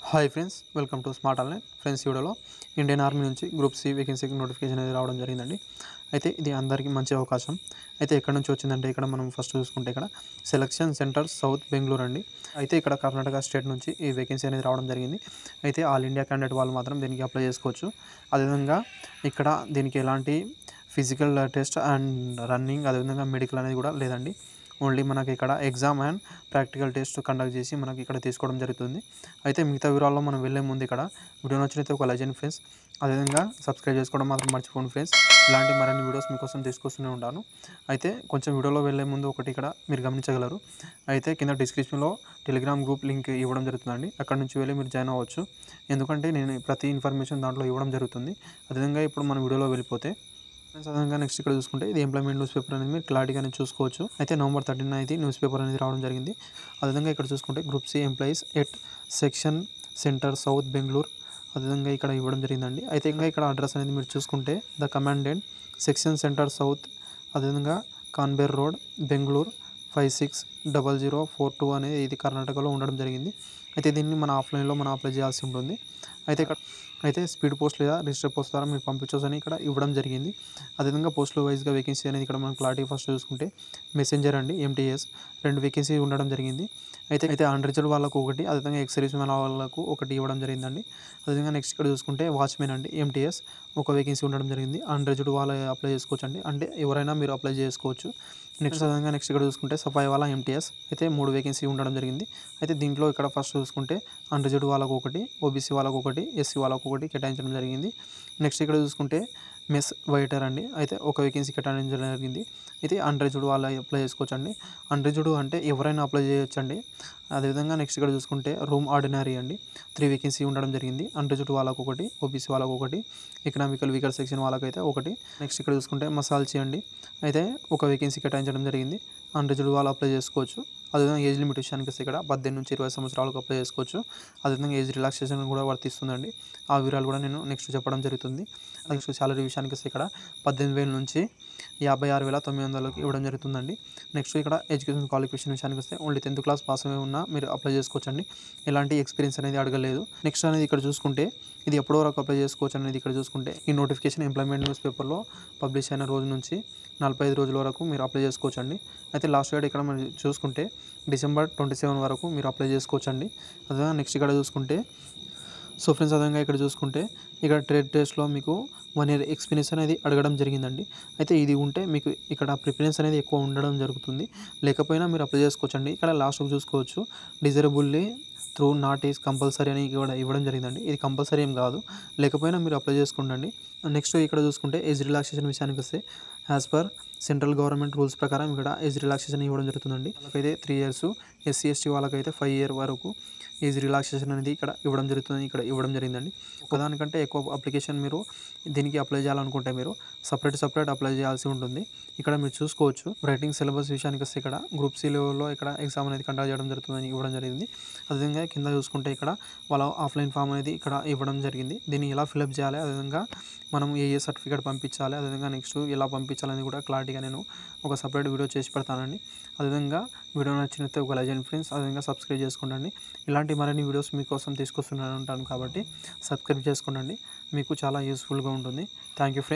hi friends welcome to smart online friends ఈ వీడియోలో Indian army నుంచి గ్రూప్ సి వేకెన్సీకి నోటిఫికేషన్ అనేది రావడం జరిగిందండి అయితే ఇది అందరికీ మంచి అవకాశం అయితే ఎక్కడి నుంచి వచ్చిందంటే ఇక్కడ మనం ఫస్ట్ చూసుకుంటే ఇక్కడ సెలక్షన్ సెంటర్ సౌత్ బెంగళూరు అండి అయితే ఇక్కడ కర్ణాటక స్టేట్ నుంచి ఈ వేకెన్సీ అనేది రావడం జరిగింది అయితే ఆల్ ఇండియా క్యాండిడేట్ వాళ్ళు మాత్రం దీనికి అప్లై చేసుకోవచ్చు అదేవిధంగా ఇక్కడ దీనికి ఎలాంటి ఫిజికల్ టెస్ట్ అండ్ రన్నింగ్ అదేవిధంగా మెడికల్ అనేది కూడా లేదండి ఓన్లీ మనకి ఇక్కడ exam and practical test conduct చేసి మనకి ఇక్కడ తీసుకోవడం జరుగుతుంది అయితే మిగతా వివరాల్లో మనం వెళ్ళే ముందు ఇక్కడ వీడియో నచ్చినైతే ఒక లైజన్ ఫ్రెండ్స్ అదేవిధంగా సబ్స్క్రైబ్ చేసుకోవడం మాత్రం మర్చిపోండి ఫ్రెండ్స్ ఇలాంటి మరిన్ని వీడియోస్ మీకోసం తీసుకొస్తూనే ఉంటాను అయితే కొంచెం వీడియోలో వెళ్ళే ముందు ఒకటి ఇక్కడ మీరు గమనించగలరు అయితే కింద డిస్క్రిప్షన్లో టెలిగ్రామ్ గ్రూప్ లింక్ ఇవ్వడం జరుగుతుందండి అక్కడ నుంచి వెళ్ళి మీరు జాయిన్ అవ్వచ్చు ఎందుకంటే నేను ప్రతి ఇన్ఫర్మేషన్ దాంట్లో ఇవ్వడం జరుగుతుంది అదేవిధంగా ఇప్పుడు మన వీడియోలో వెళ్ళిపోతే ఫ్రెండ్స్ అదేవిధంగా నెక్స్ట్ ఇక్కడ చూసుకుంటే ఇది ఎంప్లాయ్మెంట్ న్యూస్ పేపర్ అనేది మీరు క్లారిటీగానే చూసుకోవచ్చు అయితే నవంబర్ థర్టీన్ అయితే న్యూస్ పేపర్ అనేది రావడం జరిగింది అదేవిధంగా ఇక్కడ చూసుకుంటే group C employees at section centre south Bengaluru అదేవిధంగా ఇక్కడ ఇవ్వడం జరిగిందండి అయితే ఇంకా ఇక్కడ అడ్రస్ అనేది మీరు చూసుకుంటే the commandant section centre south అదేవిధంగా కాన్బేర్ road Bengaluru five six double zero four two అనేది ఇది కర్ణాటకలో ఉండడం జరిగింది అయితే దీన్ని మన ఆఫ్లైన్లో మనం అప్లై చేయాల్సి ఉంటుంది అయితే ఇక్కడ అయితే స్పీడ్ పోస్ట్ లేదా రిజిస్టర్ పోస్ట్ ద్వారా మీరు పంపించవచ్చు అని ఇక్కడ ఇవ్వడం జరిగింది అదేవిధంగా పోస్టుల వైజ్గా వేకెన్సీ అనేది ఇక్కడ మనం క్లారిటీ ఫస్ట్ చూసుకుంటే మెసెంజర్ అండి ఎంటీఎస్ రెండు వేకెన్సీ ఉండడం జరిగింది అయితే అయితే అన్రిజర్వ్ వాళ్ళకు ఒకటి అదేవిధంగా ఎక్స్ సర్వీస్ మ్యాన్ వాళ్ళకు ఒకటి ఇవ్వడం జరిగిందండి అదేవిధంగా నెక్స్ట్ ఇక్కడ చూసుకుంటే వాచ్మెన్ అండి ఎంటీఎస్ ఒక వేకెన్సీ ఉండడం జరిగింది అన్రిజర్వ్ వాళ్ళు అప్లై చేసుకోవచ్చు అండి అంటే ఎవరైనా మీరు అప్లై చేసుకోవచ్చు నెక్స్ట్ అదేవిధంగా నెక్స్ట్ ఇక్కడ చూసుకుంటే సఫాయి వాళ్ళ ఎంటీఎస్ అయితే మూడు వేకెన్సీ ఉండడం జరిగింది అయితే దీంట్లో ఇక్కడ ఫస్ట్ చూసుకుంటే అన్రిజర్వ్ వాళ్ళకు ఒకటి ఓబీసీ వాళ్ళకు ఒకటి ఎస్సీ వాళ్ళకు ఒకటి కేటాయించడం జరిగింది నెక్స్ట్ ఇక్కడ చూసుకుంటే మెస్ వైటర్ అండి అయితే ఒక వేకెన్సీ కేటాయించడం జరిగింది అయితే అన్రిజర్వ్డ్ వాళ్ళు అప్లై చేసుకోవచ్చు అండి అన్రిజర్వ్డ్ అంటే ఎవరైనా అప్లై చేయొచ్చు అండి అదేవిధంగా నెక్స్ట్ ఇక్కడ చూసుకుంటే రూమ్ ఆర్డినరీ అండి త్రీ వేకెన్సీ ఉండడం జరిగింది అన్రిజర్వ్డ్ వాళ్ళకు ఒకటి ఓబీసీ వాళ్ళకు ఒకటి ఎకనామికల్ వీకర్ సెక్షన్ వాళ్ళకైతే ఒకటి నెక్స్ట్ ఇక్కడ చూసుకుంటే మసాల్ చేయండి అయితే ఒక వేకెన్సీ కేటాయించడం జరిగింది అన్రిజర్వ్డ్ వాళ్ళు అప్లై చేసుకోవచ్చు అదేవిధంగా ఏజ్ లిమిట్ విషయానికి వస్తే ఇక్కడ పద్దెనిమిది నుంచి ఇరవై సంవత్సరాలకు అప్లై చేసుకోవచ్చు అదేవిధంగా ఏజ్ రిలాక్సేషన్ కూడా వర్తిస్తుందండి ఆ వివరాలు కూడా నేను నెక్స్ట్ చెప్పడం జరుగుతుంది నెక్స్ట్ సాలరీ విషయానికి వస్తే ఇక్కడ పద్దెనిమిది వేల నుంచి యాభై ఆరు వేల తొమ్మిది వందలకి ఇవ్వడం జరుగుతుందండి నెక్స్ట్ ఇక్కడ ఎడ్యుకేషన్ క్వాలిఫికేషన్ విషయానికి వస్తే ఓన్లీ టెన్త్ క్లాస్ పాస్ అయి ఉన్నా మీరు అప్లై చేసుకోవచ్చండి ఎలాంటి ఎక్స్పీరియన్స్ అనేది అడగలేదు నెక్స్ట్ అనేది ఇక్కడ చూసుకుంటే ఇది ఎప్పటి వరకు అప్లై చేసుకోవచ్చు అనేది ఇక్కడ చూసుకుంటే ఈ నోటిఫికేషన్ ఎంప్లాయ్మెంట్ న్యూస్ పేపర్లో పబ్లిష్ అయిన రోజు నుంచి నలభై ఐదు రోజుల వరకు మీరు అప్లై చేసుకోవచ్చు అండి అయితే లాస్ట్ డేట్ ఇక్కడ మనం చూసుకుంటే డిసెంబర్ ట్వంటీ సెవెన్ వరకు మీరు అప్లై చేసుకోవచ్చు అండి అదే నెక్స్ట్ ఇక్కడ చూసుకుంటే సో ఫ్రెండ్స్ అదేవిధంగా ఇక్కడ చూసుకుంటే ఇక్కడ ట్రేడ్ టెస్ట్లో మీకు వన్ ఇయర్ ఎక్స్పీరియన్స్ అనేది అడగడం జరిగిందండి అయితే ఇది ఉంటే మీకు ఇక్కడ ప్రిఫరెన్స్ అనేది ఎక్కువ ఉండడం జరుగుతుంది లేకపోయినా మీరు అప్లై చేసుకోవచ్చండి ఇక్కడ లాస్ట్కి చూసుకోవచ్చు desirably through not is compulsory అని కూడా ఇవ్వడం జరిగిందండి ఇది కంపల్సరీ ఏం కాదు లేకపోయినా మీరు అప్లై చేసుకోండి నెక్స్ట్ ఇక్కడ చూసుకుంటే ఏజ్ రిలాక్సేషన్ విషయానికి వస్తే as per central government rules ప్రకారం ఇక్కడ ఏజ్ రిలాక్సేషన్ ఇవ్వడం జరుగుతుందండి వాళ్ళకైతే త్రీ ఇయర్స్ ఎస్సీ ఎస్టీ వాళ్ళకైతే ఫైవ్ ఇయర్ వరకు ఏజ్ రిలాక్సేషన్ అనేది ఇక్కడ ఇవ్వడం జరుగుతుంది ఇక్కడ ఇవ్వడం జరిగిందండి ఒకదానికంటే ఎక్కువ అప్లికేషన్ మీరు దీనికి అప్లై చేయాలనుకుంటే మీరు సపరేట్ సపరేట్ అప్లై చేయాల్సి ఉంటుంది ఇక్కడ మీరు చూసుకోవచ్చు రైటింగ్ సిలబస్ విషయానికి వస్తే ఇక్కడ గ్రూప్ సి లెవెల్లో ఇక్కడ ఎగ్జామ్ అనేది కండక్ట్ చేయడం జరుగుతుందని ఇవ్వడం జరిగింది అదేవిధంగా కింద చూసుకుంటే ఇక్కడ వాళ్ళ ఆఫ్లైన్ ఫామ్ అనేది ఇక్కడ ఇవ్వడం జరిగింది దీన్ని ఎలా ఫిలప్ చేయాలి అదేవిధంగా మనం ఏ ఏ సర్టిఫికేట్ పంపించాలి అదేవిధంగా నెక్స్ట్ ఎలా పంపించాలని కూడా క్లారిటీగా నేను ఒక సపరేట్ వీడియో చేసి పెడతానండి అదేవిధంగా వీడియో నచ్చినట్లయితే ఒక లైజన్ ఫ్రెండ్స్ అదేవిధంగా సబ్స్క్రైబ్ చేసుకోండి ఇలాంటి మరిన్ని వీడియోస్ మీకోసం తీసుకొస్తున్నాను ఉంటాను కాబట్టి సబ్స్క్రైబ్ చేసుకోండి మీకు చాలా యూస్ఫుల్గా ఉంటుంది థ్యాంక్ యూ ఫ్రెండ్స్